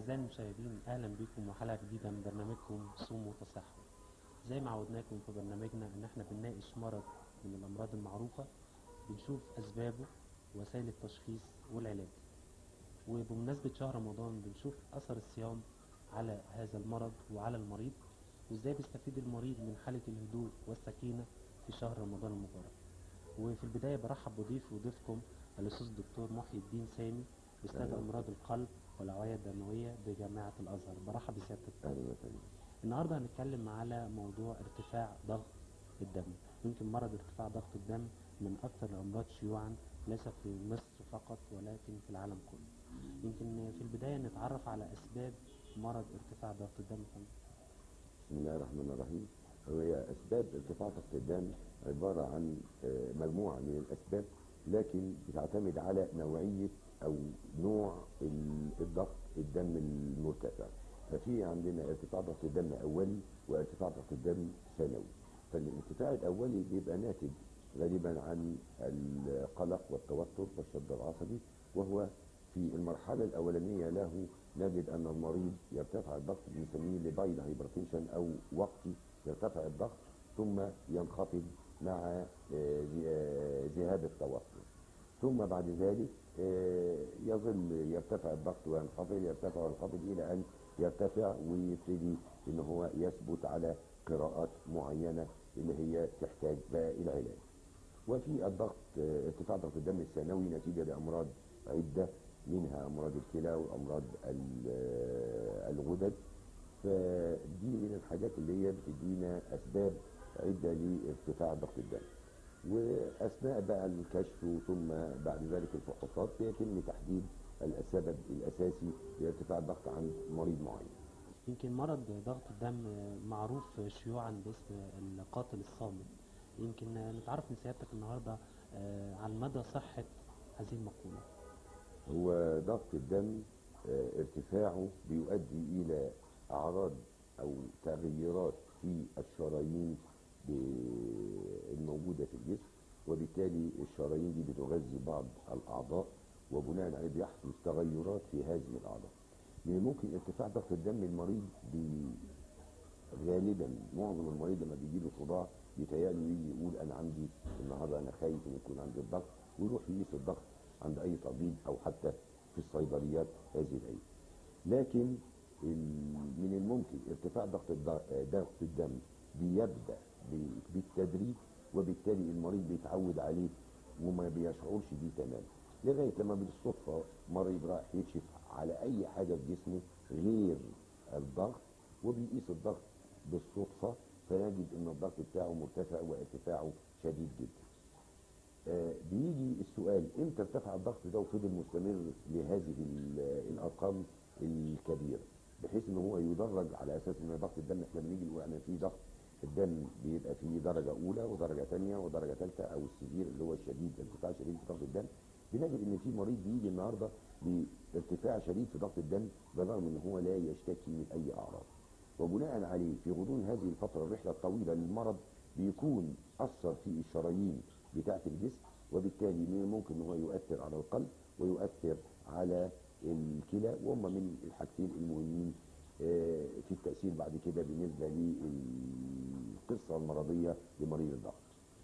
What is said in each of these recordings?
أعزائي المشاهدين أهلا بكم وحلقة جديدة من برنامجكم صوم وتصحوا زي ما عودناكم في برنامجنا إن احنا بنناقش مرض من الأمراض المعروفة بنشوف أسبابه وسائل التشخيص والعلاج وبمناسبة شهر رمضان بنشوف أثر الصيام على هذا المرض وعلى المريض وإزاي بيستفيد المريض من حالة الهدوء والسكينة في شهر رمضان المبارك وفي البداية برحب بضيف وضيفكم الأستاذ الدكتور محي الدين سامي أستاذ أهلا. أمراض القلب والأوعية الدموية بجامعة الأزهر برحب بسيادتك اهلا وسهلا النهارده هنتكلم على موضوع ارتفاع ضغط الدم يمكن مرض ارتفاع ضغط الدم من اكثر الامراض شيوعا ليس في مصر فقط ولكن في العالم كله يمكن في البدايه نتعرف على اسباب مرض ارتفاع ضغط الدم فندم. بسم الله الرحمن الرحيم هي اسباب ارتفاع ضغط الدم عباره عن آه، مجموعه من الاسباب لكن بتعتمد على نوعيه او نوع ال- الضغط الدم المرتفع ففي عندنا ارتفاع ضغط الدم اولي وارتفاع ضغط الدم ثانوي فالارتفاع الاولي بيبقى ناتج غالبا عن القلق والتوتر والشد العصبي وهو في المرحلة الأولانية له نجد أن المريض يرتفع الضغط بنسميه لبايل هايبرتنشن أو وقتي يرتفع الضغط ثم ينخفض مع آه، ذ- آه، ذهاب التوتر ثم بعد ذلك آه، يظل يرتفع الضغط وينخفض يرتفع وينخفض إلى أن يرتفع ويبتدي إن هو يثبت على قراءات معينة اللي هي تحتاج بقى العلاج وفي الضغط آه، ارتفاع ضغط الدم الثانوي نتيجة لأمراض عدة منها أمراض الكلى وأمراض ال- آه، الغدد فدي من الحاجات اللي هي بتدينا أسباب عدة لارتفاع ضغط الدم وأثناء بقى الكشف ثم بعد ذلك الفحوصات بيتم تحديد السبب الأساسي لارتفاع الضغط عند مريض معين يمكن مرض ضغط الدم معروف شيوعا باسم القاتل الصامت يمكن نتعرف من سيادتك النهارده آه، عن مدى صحه هذه المقوله هو ضغط الدم آه، ارتفاعه بيؤدي إلى أعراض أو تغيرات في الشرايين ب- الموجودة في الجسم وبالتالي الشرايين دي بتغذي بعض الأعضاء وبناء عليه بيحدث تغيرات في هذه الأعضاء من ممكن ارتفاع ضغط الدم المريض بي غالبا معظم المريض لما بيجي له صداع يتهيأله يجي يقول انا عندي النهارده انا خايف ان يكون عندي الضغط ويروح يقيس الضغط عند اي طبيب او حتى في الصيدليات هذه الايام. لكن ال- من الممكن ارتفاع ضغط الض- ضغط الدم بيبدا ب- بالتدريج وبالتالي المريض بيتعود عليه وما بيشعرش بيه تماما لغايه لما بالصدفه مريض راح يكشف على اي حاجه في جسمه غير الضغط وبيقيس الضغط بالصدفه فيجد ان الضغط بتاعه مرتفع وارتفاعه شديد جدا. آه، بيجي السؤال امتى ارتفع الضغط ده وفضل مستمر لهذه ال- الارقام الكبيره بحيث ان هو يدرج على اساس ان ضغط الدم احنا بنيجي نقول انا في ضغط الدم بيبقى فيه درجه اولى ودرجه ثانيه ودرجه ثالثه او السيفير اللي هو الشديد ارتفاع شديد في ضغط الدم بنجد ان في مريض بيجي النهارده بارتفاع شديد في ضغط الدم بالرغم ان هو لا يشتكي من اي اعراض وبناء عليه في غضون هذه الفترة الرحلة الطويلة للمرض بيكون أثر في الشرايين بتاعة الجسم وبالتالي من الممكن ان هو يؤثر على القلب ويؤثر على الكلى وهم من الحاجتين المهمين آه، في التأثير بعد كده بالنسبة للقصة المرضية لمريض الضغط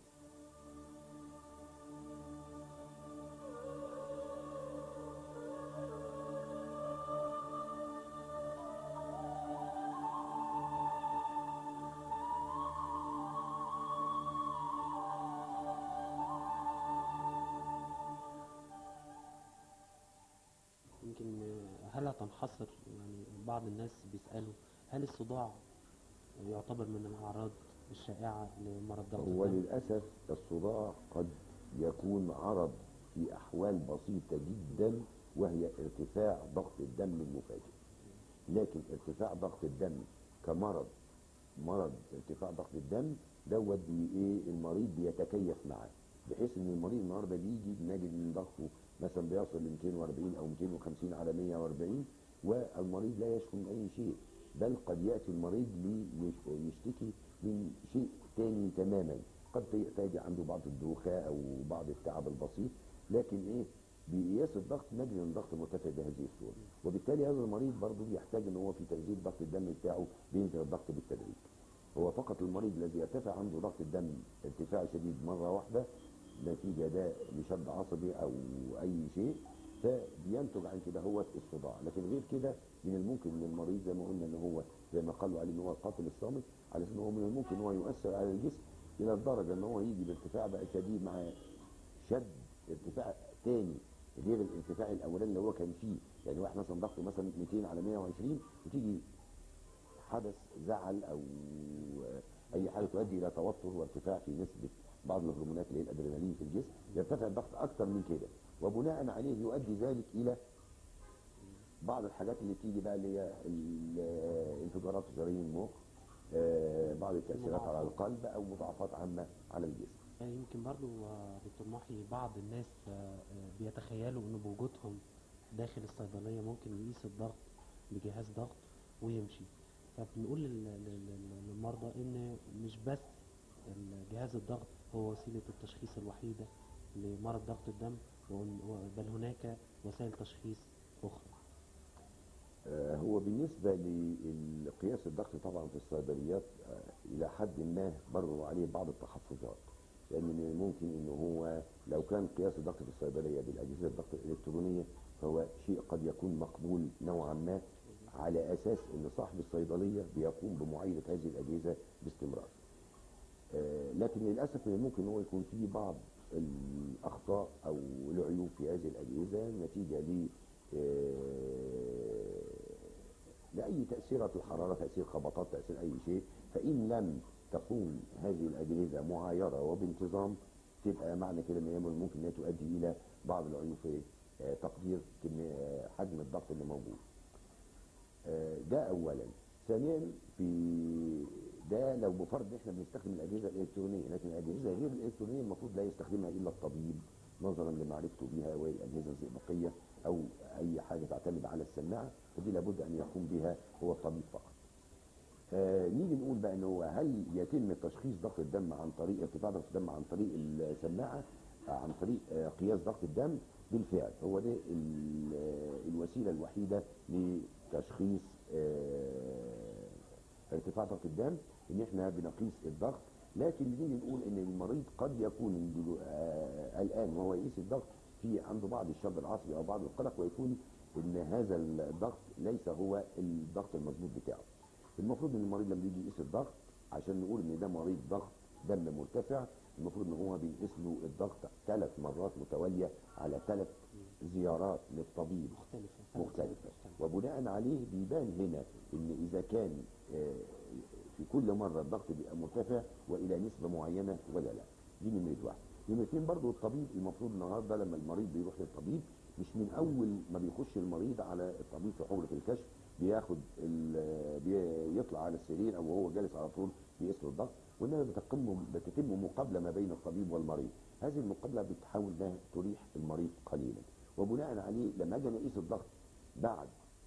يمكن آه، هل هتنحصر يعني بعض الناس بيسالوا هل الصداع يعتبر من الاعراض الشائعه لمرض ضغط هو الدم للأسف الصداع قد يكون عرض في أحوال بسيطة جدا وهي ارتفاع ضغط الدم المفاجئ لكن ارتفاع ضغط الدم كمرض مرض ارتفاع ضغط الدم دوت بي ايه المريض بيتكيف معاه بحيث ان المريض النهارده بيجي بنجد ان ضغطه مثلا بيصل ل 240 او 250 على 140 والمريض لا يشكو من اي شيء بل قد ياتي المريض ليشتكي من شيء تاني تماما قد تيجي عنده بعض الدوخه او بعض التعب البسيط لكن ايه بقياس الضغط نجد ان الضغط مرتفع بهذه الصوره وبالتالي هذا المريض برضه بيحتاج ان هو في تنزيل ضغط الدم بتاعه بينزل الضغط بالتدريج هو فقط المريض الذي يرتفع عنده ضغط الدم ارتفاع شديد مره واحده نتيجه ده لشد عصبي او اي شيء فبينتج عن كده هو الصداع لكن غير كده من الممكن ان المريض زي ما قلنا ان هو زي ما قالوا عليه ان هو القاتل الصامت على اساس ان هو من الممكن ان هو يؤثر على الجسم الى الدرجه ان هو يجي بارتفاع بقى شديد مع شد ارتفاع تاني غير الارتفاع الاولاني اللي هو كان فيه يعني واحد مثلا ضغطه مثلا 200 على 120 وتيجي حدث زعل او اي حاجه تؤدي الى توتر وارتفاع في نسبه بعض الهرمونات اللي هي الادرينالين في الجسم يرتفع الضغط اكثر من كده وبناء عليه يؤدي ذلك الى بعض الحاجات اللي بتيجي بقى اللي هي ال- انفجارات في شرايين المخ آه، بعض التاثيرات على القلب او مضاعفات عامه على الجسم يعني يمكن برضو آه، دكتور محي بعض الناس آه، آه، بيتخيلوا ان بوجودهم داخل الصيدلية ممكن يقيس الضغط بجهاز ضغط ويمشي فبنقول لل- لل- لل- للمرضى ان مش بس جهاز الضغط هو وسيلة التشخيص الوحيدة لمرض ضغط الدم وإن- و- بل هناك وسائل تشخيص أخرى آه، هو بالنسبة لقياس الضغط طبعا في الصيدليات آه، إلى حد ما برضو عليه بعض التحفظات لأن من الممكن إن هو لو كان قياس الضغط في الصيدلية بالأجهزة الضغط الإلكترونية فهو شيء قد يكون مقبول نوعا ما على أساس إن صاحب الصيدلية بيقوم بمعاينة هذه الأجهزة باستمرار. آه، لكن للأسف من الممكن إن هو يكون فيه بعض الأخطاء أو العيوب في هذه الأجهزة نتيجة ل آه، لأي تأثيرات الحرارة تأثير خبطات تأثير أي شيء فإن لم تكون هذه الأجهزة معايرة وبانتظام تبقى معنى كده إن هي من الممكن إنها تؤدي إلى بعض العيوب في آه، تقدير كمية- آه، حجم الضغط اللي موجود. آه، ده اولا ثانيا في ده لو بفرض ان احنا بنستخدم الاجهزه الالكترونيه لكن الاجهزه غير الالكترونيه المفروض لا يستخدمها الا الطبيب نظرا لمعرفته بها وهي الاجهزه الزئبقيه او اي حاجه تعتمد على السماعه فدي لابد ان يقوم بها هو الطبيب فقط. آه نيجي نقول بقى ان هو هل يتم تشخيص ضغط الدم عن طريق ارتفاع ضغط الدم عن طريق السماعه آه عن طريق آه قياس ضغط الدم بالفعل هو ده ال- آه، الوسيله الوحيده لتشخيص آه ارتفاع ضغط الدم ان احنا بنقيس الضغط لكن نيجي نقول ان المريض قد يكون دلو- آه، قلقان وهو يقيس الضغط في عنده بعض الشد العصبي او بعض القلق ويكون ان هذا الضغط ليس هو الضغط المظبوط بتاعه المفروض ان المريض لما يجي يقيس الضغط عشان نقول ان ده مريض ضغط دم مرتفع المفروض ان هو بيقيس له الضغط ثلاث مرات متواليه على ثلاث زيارات للطبيب مختلفة مختلفة وبناء عليه بيبان هنا ان اذا كان آه، في كل مرة الضغط بيبقى مرتفع والى نسبة معينة ولا لا دي نمرة واحد نمرة اتنين برضه الطبيب المفروض النهارده لما المريض بيروح للطبيب مش من اول ما بيخش المريض على الطبيب في حجرة الكشف بياخد ال- بيطلع على السرير او هو جالس على طول بيقيس له الضغط وانما بتقم بتتم مقابله ما بين الطبيب والمريض هذه المقابله بتحاول انها تريح المريض قليلا وبناء عليه لما اجي أنا اقيس الضغط بعد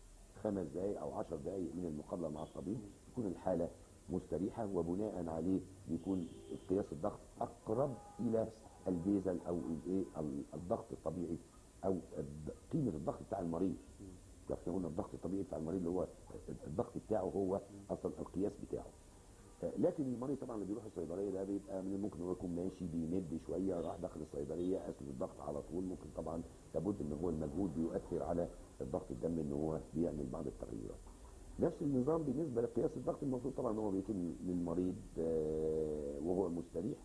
خمس دقائق او عشر دقائق من المقابله مع الطبيب تكون الحاله مستريحه وبناء عليه بيكون قياس الضغط اقرب الى البيزل او الايه ال- الضغط الطبيعي او الض- قيمه الضغط بتاع المريض احنا قلنا الضغط الطبيعي بتاع المريض اللي هو الضغط بتاعه هو اصلا القياس بتاعه آه، لكن المريض طبعا اللي بيروح الصيدليه ده بيبقى من الممكن ان هو يكون ماشي بيمد شويه راح داخل الصيدليه قاس له الضغط على طول ممكن طبعا لابد ان هو المجهود بيؤثر على الضغط الدم ان هو بيعمل بعض التغيرات. نفس النظام بالنسبه لقياس الضغط المفروض طبعا ان هو بيتم للمريض آه، وهو مستريح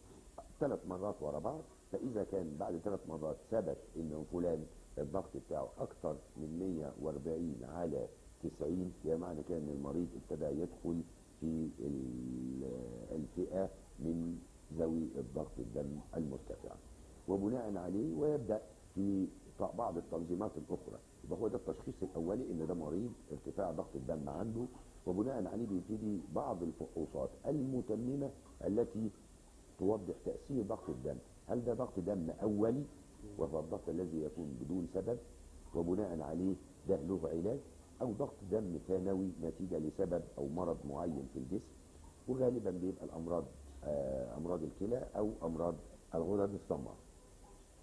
ثلاث مرات ورا بعض فاذا كان بعد ثلاث مرات ثبت ان فلان الضغط بتاعه اكثر من 140 على 90 يعني معنى كده ان المريض ابتدى يدخل في ال- الفئه من ذوي الضغط الدم المرتفع وبناء عليه ويبدا في ط- بعض التنظيمات الاخرى يبقى هو ده التشخيص الاولي ان ده مريض ارتفاع ضغط الدم عنده وبناء عليه بيبتدي بعض الفحوصات المتممه التي توضح تأثير ضغط الدم هل ده ضغط دم أولي وهو الضغط الذي يكون بدون سبب وبناء عليه ده له علاج أو ضغط دم ثانوي نتيجة لسبب أو مرض معين في الجسم وغالبا بيبقى الأمراض آه، أمراض الكلى أو أمراض الغدد الصماء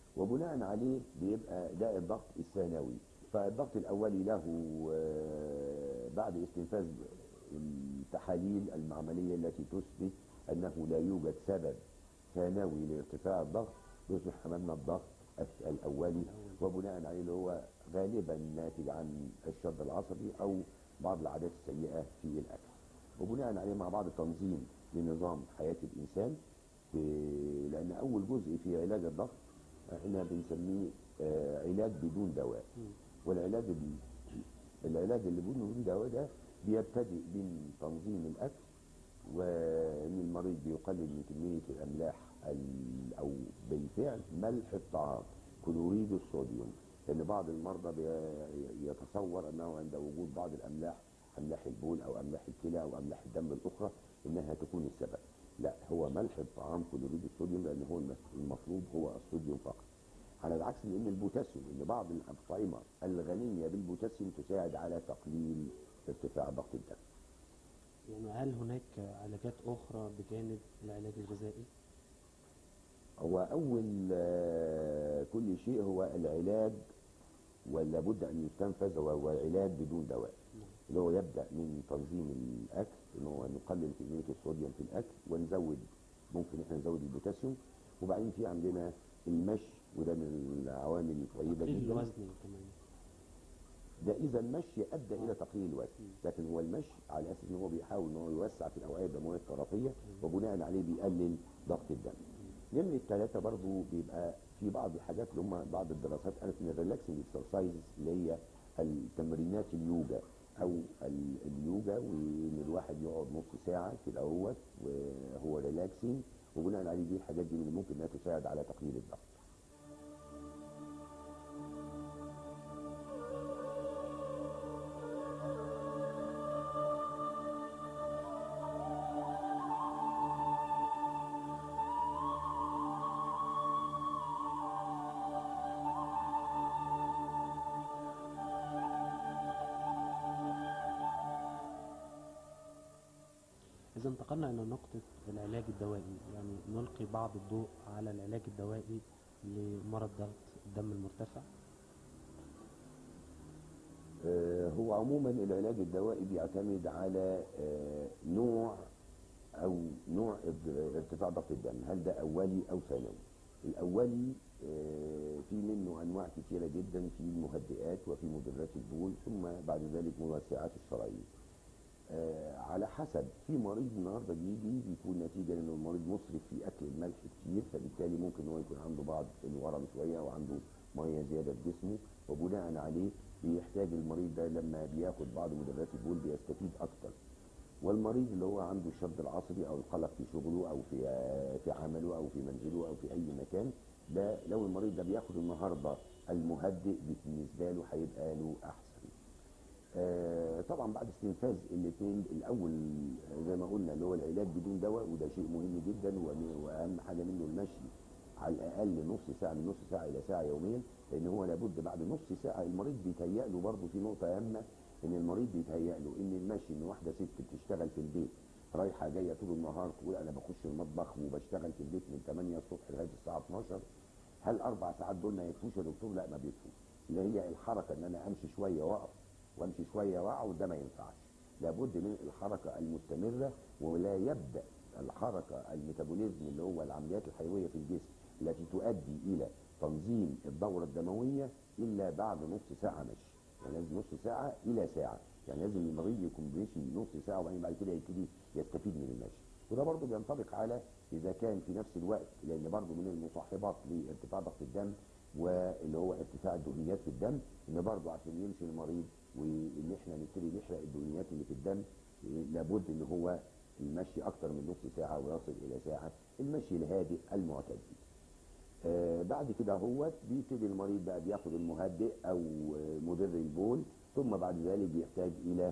وبناء عليه بيبقى ده الضغط الثانوي فالضغط الاولي له آه، بعد استنفاذ التحاليل المعمليه التي تثبت انه لا يوجد سبب ثانوي لارتفاع الضغط يصبح امامنا الضغط الس- الاولي وبناء عليه اللي هو غالبا ناتج عن الشد العصبي او بعض العادات السيئه في الاكل وبناء عليه مع بعض تنظيم لنظام حياه الانسان ب- لان اول جزء في علاج الضغط احنا بنسميه آه، علاج بدون دواء والعلاج ال- العلاج اللي بدون دواء ده بيبتدئ من تنظيم الاكل وان المريض بيقلل من كميه الاملاح ال- او بالفعل ملح الطعام كلوريد الصوديوم لان بعض المرضى بي- يتصور انه عند وجود بعض الاملاح املاح البول او املاح الكلى او املاح الدم الاخرى انها تكون السبب لا هو ملح الطعام كلوريد الصوديوم لان هو المس- المطلوب هو الصوديوم فقط على العكس لان البوتاسيوم ان بعض الاطعمه الغنيه بالبوتاسيوم تساعد على تقليل ارتفاع ضغط الدم يعني هل هناك علاجات أخرى بجانب العلاج الغذائي؟ هو اول آه، كل شيء هو العلاج ولا بد ان يستنفذ هو هو العلاج بدون دواء نعم. اللي هو يبدا من تنظيم الاكل ان هو نقلل كميه الصوديوم في الاكل ونزود ممكن احنا نزود البوتاسيوم وبعدين في عندنا المشي وده من العوامل الطيبه تقليل جدا الوزن كمان ده اذا المشي ادى الى تقليل الوزن لكن هو المشي على اساس ان هو بيحاول ان هو يوسع في الاوعيه الدمويه الطرفيه وبناء عليه بيقلل ضغط الدم نمرة ثلاثة برضو بيبقى في بعض الحاجات اللي هم بعض الدراسات قالت ان الريلاكسنج اكسرسايزز اللي هي التمرينات اليوجا او ال- اليوجا وان الواحد يقعد نص ساعة كده اهوت وهو ريلاكسنج وبناء عليه دي الحاجات دي اللي ممكن انها تساعد على تقليل الضغط إذا انتقلنا إلى نقطة العلاج الدوائي يعني نلقي بعض الضوء على العلاج الدوائي لمرض ضغط الدم المرتفع آه، هو عموما العلاج الدوائي بيعتمد على آه، نوع او نوع اد- ارتفاع ضغط الدم هل ده اولي او ثانوي الاولي آه، في منه انواع كثيره جدا في المهدئات وفي مدرات البول ثم بعد ذلك موسعات الشرايين آه، على حسب في مريض النهارده بيجي بيكون نتيجه لانه المريض مسرف في اكل الملح كتير فبالتالي ممكن هو يكون عنده بعض الورم شويه وعنده ميه زياده في جسمه وبناء عليه بيحتاج المريض ده لما بياخد بعض مدرات البول بيستفيد اكتر والمريض اللي هو عنده الشد العصبي او القلق في شغله او في آه، في عمله او في منزله او في اي مكان ده لو المريض ده بياخد النهارده المهدئ بالنسبه له هيبقى له احسن آه، طبعا بعد استنفاذ الاثنين الاول زي ما قلنا اللي هو العلاج بدون دواء وده شيء مهم جدا وم- واهم حاجه منه المشي على الاقل نص ساعه من نص ساعه الى ساعه يوميا لان هو لابد بعد نص ساعه المريض بيتهيأ له برضه في نقطه هامه ان المريض بيتهيأ له ان المشي ان واحده ست بتشتغل في البيت رايحه جايه طول النهار تقول انا بخش المطبخ وبشتغل في البيت من 8 الصبح لغايه الساعه 12 هل اربع ساعات دول ما يكفوش يا دكتور؟ لا ما بيكفوش اللي هي الحركه ان انا امشي شويه واقف وامشي شويه واقعد ده ما ينفعش لابد من الحركه المستمره ولا يبدا الحركه الميتابوليزم اللي هو العمليات الحيويه في الجسم التي تؤدي الى تنظيم الدوره الدمويه الا بعد نص ساعه مشي يعني لازم نص ساعه الى ساعه يعني لازم المريض يكون ماشي نص ساعه وبعدين بعد كده يبتدي يستفيد من المشي وده برضه بينطبق على اذا كان في نفس الوقت لان برضه من المصاحبات لارتفاع ضغط الدم واللي هو ارتفاع الدهنيات في الدم ان برضه عشان يمشي المريض وان احنا نبتدي نحرق الدهنيات اللي في الدم إيه، لابد ان هو المشي اكتر من نص ساعه ويصل الى ساعه المشي الهادئ المعتدل آه بعد كده هو بيبتدي المريض بقى بياخد المهدئ او آه، مدر البول ثم بعد ذلك بيحتاج الى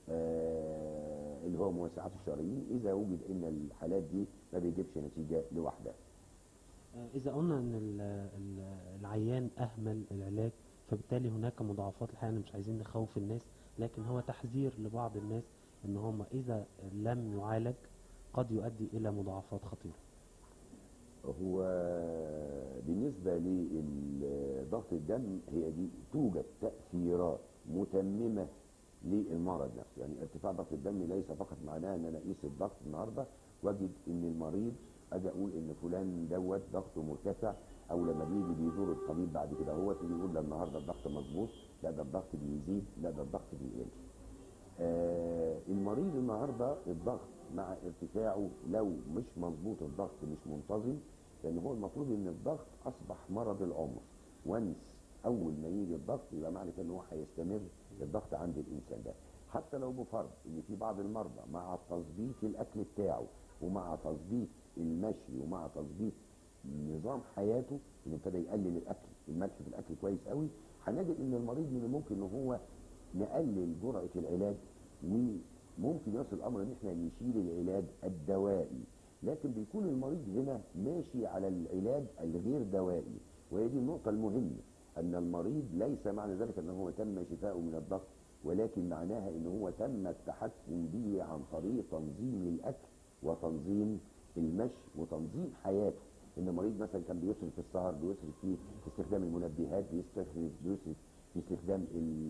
آه اللي هو موسعات الشرايين اذا وجد ان الحالات دي ما بيجيبش نتيجه لوحدها آه، إذا قلنا إن ال- ال- العيان أهمل العلاج فبالتالي هناك مضاعفات الحقيقة مش عايزين نخوف الناس لكن هو تحذير لبعض الناس إن هم إذا لم يعالج قد يؤدي إلى مضاعفات خطيرة هو بالنسبة لضغط الدم هي دي توجد تأثيرات متممة للمرض نفسه يعني ارتفاع ضغط الدم ليس فقط معناه ان انا اقيس الضغط النهارده واجد ان المريض اجي اقول ان فلان دوت ضغطه مرتفع او لما بيجي بيزور الطبيب بعد كده هو تيجي يقول ده النهارده الضغط مظبوط لا ده الضغط بيزيد لا ده الضغط بيقل آه المريض النهارده الضغط مع ارتفاعه لو مش مظبوط الضغط مش منتظم لان هو المفروض ان الضغط اصبح مرض العمر وانس اول ما يجي الضغط يبقى معنى كده ان هو هيستمر الضغط عند الانسان ده حتى لو بفرض ان في بعض المرضى مع تظبيط الاكل بتاعه ومع تظبيط المشي ومع تظبيط نظام حياته ان ابتدى يقلل الاكل الملح في الاكل كويس قوي هنجد ان المريض من الممكن ان هو نقلل جرعه العلاج وممكن يصل الامر ان احنا نشيل العلاج الدوائي لكن بيكون المريض هنا ماشي على العلاج الغير دوائي وهي دي النقطه المهمه ان المريض ليس معنى ذلك ان هو تم شفاؤه من الضغط ولكن معناها ان هو تم التحكم به عن طريق تنظيم الاكل وتنظيم المشي وتنظيم حياته ان المريض مثلا كان بيصرف في السهر بيصرف في استخدام المنبهات بيصرف بيصرف في استخدام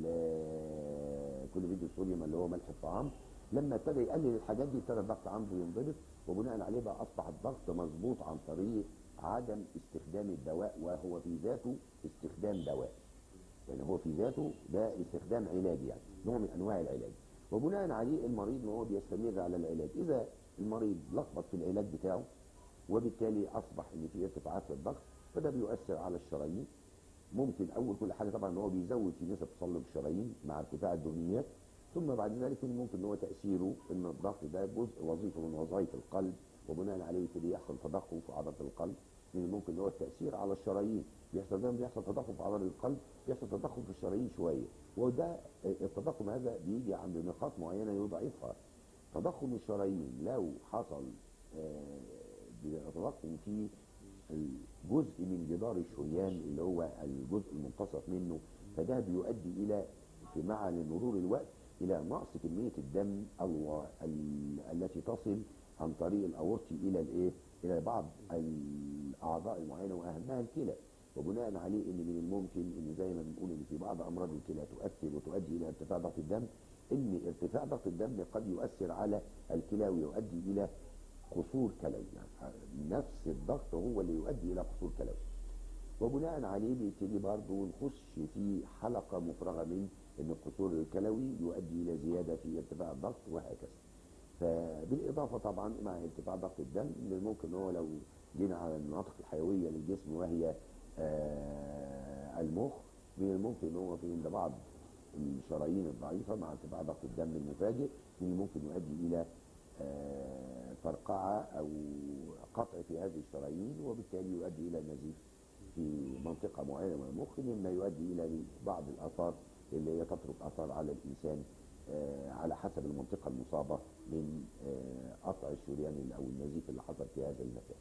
كل فيديو الصوديوم اللي هو ملح الطعام لما ابتدى يقلل الحاجات دي ابتدى الضغط عنده ينضبط وبناء عليه بقى اصبح الضغط مظبوط عن طريق عدم استخدام الدواء وهو في ذاته استخدام دواء يعني هو في ذاته ده استخدام علاجي يعني نوع من انواع العلاج وبناء عليه المريض وهو بيستمر على العلاج اذا المريض لخبط في العلاج بتاعه وبالتالي اصبح ان في ارتفاعات في الضغط فده بيؤثر على الشرايين ممكن اول كل حاجه طبعا ان هو بيزود في نسب تصلب الشرايين مع ارتفاع الدهنيات ثم بعد ذلك ممكن ان هو تاثيره ان الضغط ده جزء وظيفه من وظائف القلب وبناء عليه يبتدي يحصل تضخم في عضله القلب من ممكن ان هو التاثير على الشرايين بيحصل دايما بيحصل تضخم في عضله القلب بيحصل تضخم في الشرايين شويه وده التضخم هذا بيجي عند نقاط معينه يضعفها تضخم الشرايين لو حصل تضخم في جزء من جدار الشريان اللي هو الجزء المنتصف منه فده بيؤدي الى مع مرور الوقت الى نقص كميه الدم الو... ال... التي تصل عن طريق الاورطي الى الايه الى بعض الاعضاء المعينه واهمها الكلى وبناء عليه ان من الممكن ان زي ما بنقول ان في بعض امراض الكلى تؤثر وتؤدي الى ارتفاع ضغط الدم ان ارتفاع ضغط الدم قد يؤثر على الكلى ويؤدي الى قصور كلوي يعني نفس الضغط هو اللي يؤدي الى قصور كلوي وبناء عليه بيبتدي برضه نخش في حلقه مفرغه من ان القصور الكلوي يؤدي الى زياده في ارتفاع الضغط وهكذا فبالاضافه طبعا مع ارتفاع ضغط الدم من الممكن هو لو جينا على المناطق الحيويه للجسم وهي آه المخ من الممكن ان هو في عند بعض الشرايين الضعيفه مع ارتفاع ضغط الدم المفاجئ من الممكن يؤدي الى آه فرقعه او قطع في هذه الشرايين وبالتالي يؤدي الى نزيف في منطقه معينه من المخ مما يؤدي الى بعض الاثار اللي هي تترك اثار على الانسان آه على حسب المنطقه المصابه من آه قطع الشريان او النزيف اللي حصل في هذا المكان.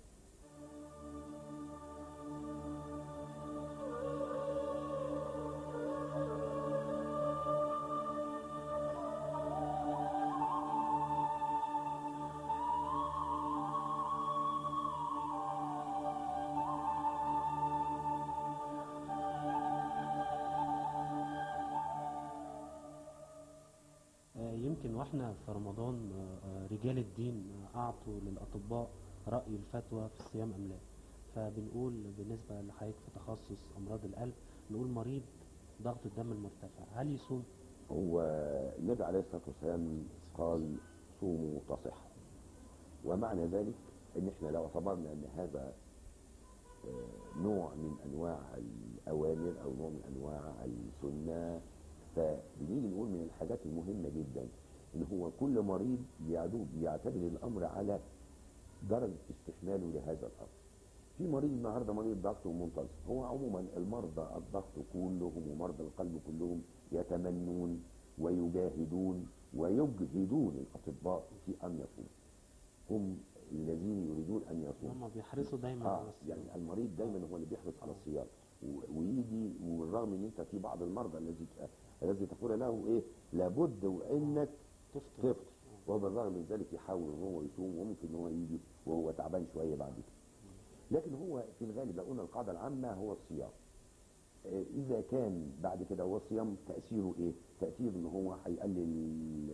يمكن واحنا في رمضان رجال الدين اعطوا للاطباء راي الفتوى في الصيام ام لا فبنقول بالنسبه لحضرتك في تخصص امراض القلب نقول مريض ضغط الدم المرتفع هل يصوم؟ هو النبي عليه الصلاه والسلام قال صوموا تصحوا ومعنى ذلك ان احنا لو اعتبرنا ان هذا نوع من انواع الاوامر او نوع من انواع السنه فبنيجي نقول من الحاجات المهمه جدا ان هو كل مريض بيعدو بيعتبر الامر على درجه استحماله لهذا الامر. في مريض النهارده مريض ضغط ومنتظم، هو عموما المرضى الضغط كلهم ومرضى القلب كلهم يتمنون ويجاهدون ويجهدون الاطباء في ان يصوموا. هم الذين يريدون ان يصوموا. هم بيحرصوا دايما آه على الصيام. يعني المريض دايما هو اللي بيحرص على الصيام ويجي وبالرغم ان انت في بعض المرضى الذي الذي تقول له ايه لابد وانك تفطر تفطر وبالرغم من ذلك يحاول ان هو يصوم وممكن ان هو يجي وهو تعبان شويه بعد كده لكن هو في الغالب لو قلنا القاعده العامه هو الصيام آه، اذا كان بعد كده هو الصيام تاثيره ايه تاثير ان هو هيقلل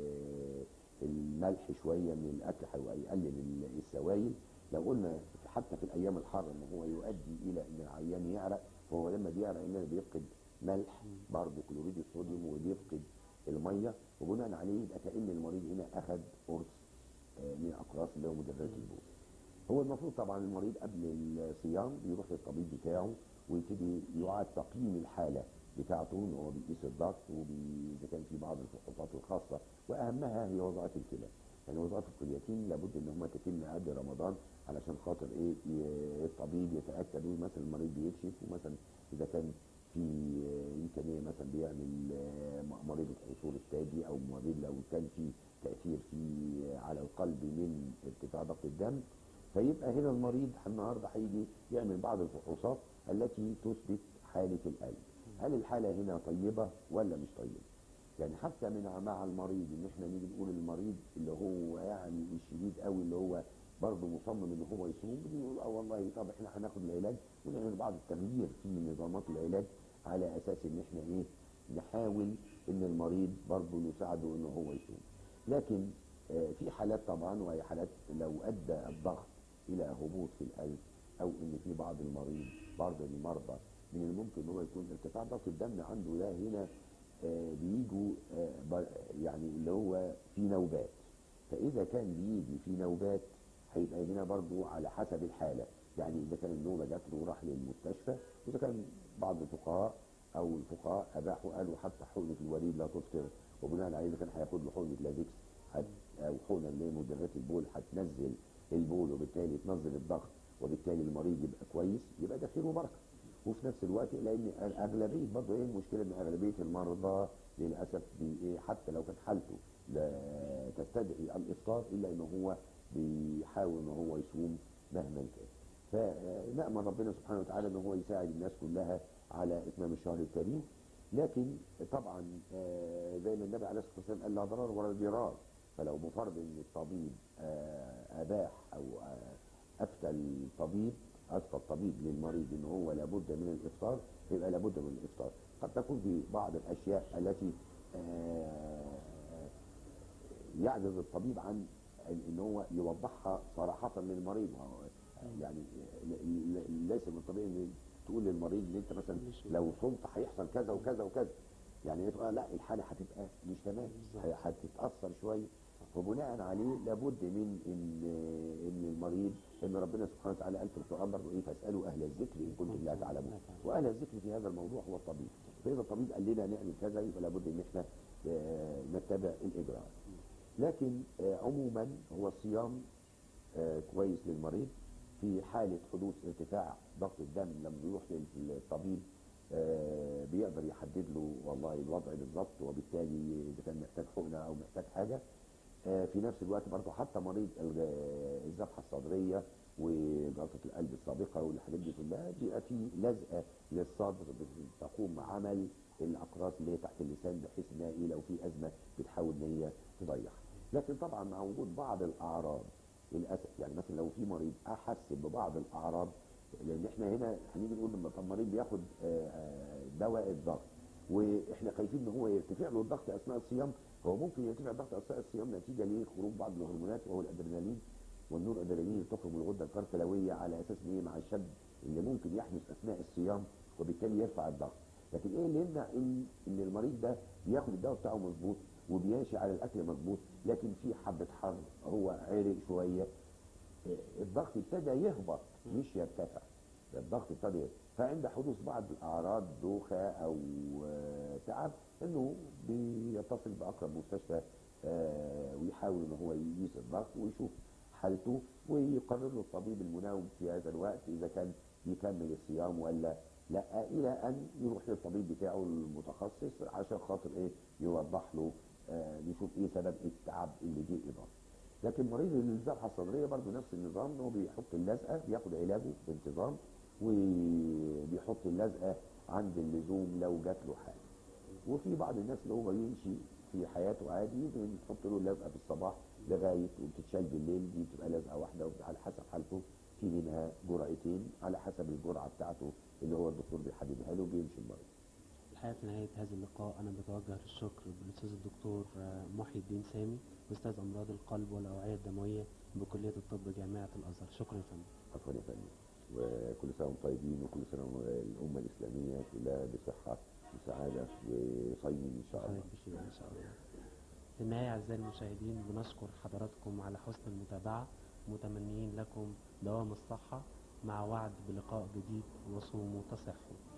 آه، الملح شويه من الاكل هيقلل ال- السوائل لو قلنا حتى في الايام الحاره ان هو يؤدي الى ان العيان يعرق فهو لما بيعرق انما بيفقد ملح برضه كلوريد الصوديوم وبيفقد الميه وبناء عليه يبقى كان المريض هنا اخذ قرص آه، من اقراص اللي هو مدرات البول هو المفروض طبعا المريض قبل الصيام يروح للطبيب بتاعه ويبتدي يعاد تقييم الحاله بتاعته ان هو بيقيس الضغط واذا كان في بعض الفحوصات الخاصه واهمها هي وظائف الكلى يعني وظائف الكرياتين لابد ان هم تتم قبل رمضان علشان خاطر ايه ي- الطبيب يتاكد مثلا المريض بيكشف ومثلا اذا كان في آه، امكانيه مثلا بيعمل آه، م- مريض القصور التاجي او مريض لو كان في تاثير في على القلب من ارتفاع ضغط الدم فيبقى هنا المريض النهارده هيجي يعمل بعض الفحوصات التي تثبت حاله القلب هل الحاله هنا طيبه ولا مش طيبه يعني حتى من مع المريض ان احنا نيجي نقول المريض اللي هو يعني الشديد قوي اللي هو برضه مصمم ان هو يصوم بنقول اه والله طب احنا هناخد العلاج ونعمل بعض التغيير في نظامات العلاج على اساس ان احنا ايه نحاول ان المريض برضه نساعده ان هو يصوم لكن آه، في حالات طبعا وهي حالات لو ادى الضغط الى هبوط في القلب او ان في بعض المريض بعض المرضى من الممكن ان هو يكون ارتفاع ضغط الدم عنده ده هنا آه، بيجوا آه، ب- يعني اللي هو في نوبات فاذا كان بيجي في نوبات هيبقى هنا برضو على حسب الحاله يعني اذا كان النوبه جات له وراح للمستشفى واذا كان بعض الفقهاء او الفقهاء اباحوا قالوا حتى حقنه الوريد لا تفطر وبناء عليه اذا كان هياخد له حقنه لازكس هت- او حقنه اللي هي مدرات البول هتنزل البول وبالتالي تنزل الضغط وبالتالي المريض يبقى كويس يبقى ده خير وبركه وفي نفس الوقت لان اغلبيه برضه ايه المشكله ان اغلبيه المرضى للاسف بي إيه حتى لو كانت حالته لا تستدعي الافطار الا ان هو بيحاول ان هو يصوم مهما كان فنأمل ربنا سبحانه وتعالى ان هو يساعد الناس كلها على اتمام الشهر الكريم لكن طبعا آه، زي ما النبي عليه الصلاه والسلام قال لا ضرر ولا ضرار فلو بفرض ان الطبيب آه، اباح او آه، افتى الطبيب افتى الطبيب للمريض ان هو لابد من الافطار يبقى لابد من الافطار قد تكون في بعض الاشياء التي آه، يعجز الطبيب عن ان إن هو يوضحها صراحه للمريض ما هو يعني ل- ل- ليس من الطبيعي ان تقول للمريض ان انت مثلا لو صمت هيحصل كذا وكذا وكذا يعني هي تقول لا الحاله هتبقى مش تمام بالظبط. هي هتتاثر شويه وبناء عليه لابد من ان ان المريض ان ربنا سبحانه وتعالى قال في القران برضه ايه فاسالوا اهل الذكر ان كنتم لا تعلمون واهل الذكر في هذا الموضوع هو الطبيب فاذا الطبيب قال لنا نعمل كذا يبقى لابد ان احنا آه، نتبع الاجراءات لكن آه، عموما هو الصيام آه، كويس للمريض في حالة حدوث ارتفاع ضغط الدم لما يروح للطبيب آه، بيقدر يحدد له والله الوضع بالظبط وبالتالي اذا كان محتاج حقنه او محتاج حاجه آه، في نفس الوقت برضه حتى مريض ال- الذبحه الصدريه وجلطه القلب السابقه والحاجات دي كلها بيبقى في لزقه للصدر تقوم عمل الاقراص اللي هي تحت اللسان بحيث انها ايه لو في ازمه بتحاول ان هي تضيعها لكن طبعا مع وجود بعض الاعراض للاسف يعني مثلا لو في مريض احس ببعض الاعراض لان احنا هنا هنيجي نقول لما طب مريض بياخد آه، آه، دواء الضغط واحنا خايفين ان هو يرتفع له الضغط اثناء الصيام هو ممكن يرتفع الضغط اثناء الصيام نتيجه لخروج بعض الهرمونات وهو الادرينالين والنور ادرينالين اللي تخرج من الغده الكركلويه على اساس ان هي مع الشد اللي ممكن يحدث اثناء الصيام وبالتالي يرفع الضغط لكن ايه اللي يمنع ان ان المريض ده بياخد الدواء بتاعه مظبوط وبيمشي على الاكل مظبوط لكن في حبه حر هو عرق شويه الضغط ابتدى يهبط مش يرتفع الضغط ابتدى يهبط. فعند حدوث بعض الاعراض دوخه او آه، تعب انه بيتصل باقرب مستشفى آه، ويحاول ان هو يقيس الضغط ويشوف حالته ويقرر له الطبيب المناوب في هذا الوقت اذا كان يكمل الصيام ولا لا الى ان يروح للطبيب بتاعه المتخصص عشان خاطر ايه يوضح له آه، يشوف ايه سبب التعب اللي جه اضافي لكن مريض الذبحه الصدريه برضه نفس النظام ان هو بيحط اللزقه بياخد علاجه بانتظام وبيحط اللزقه عند اللزوم لو جات له حاجه وفي بعض الناس اللي هو يمشي في حياته عادي بنحط له اللزقه في الصباح لغايه وبتتشال بالليل دي بتبقى لزقه واحده على حسب حالته في منها جرعتين على حسب الجرعه بتاعته اللي هو الدكتور بيحددها له بيمشي المريض الحقيقة في نهاية هذا اللقاء أنا بتوجه الشكر بالأستاذ الدكتور آه، محي الدين سامي أستاذ أمراض القلب والأوعية الدموية بكلية الطب جامعة الأزهر شكرا يا فندم عفوا يا فندم وكل سنه وانتم طيبين وكل سنه والامه الاسلاميه كلها بصحه وسعاده وخير ان شاء الله خير بشيء إن شاء الله في النهاية أعزائي المشاهدين بنشكر حضراتكم على حسن المتابعة متمنيين لكم دوام الصحة مع وعد بلقاء جديد وصوموا تصحوا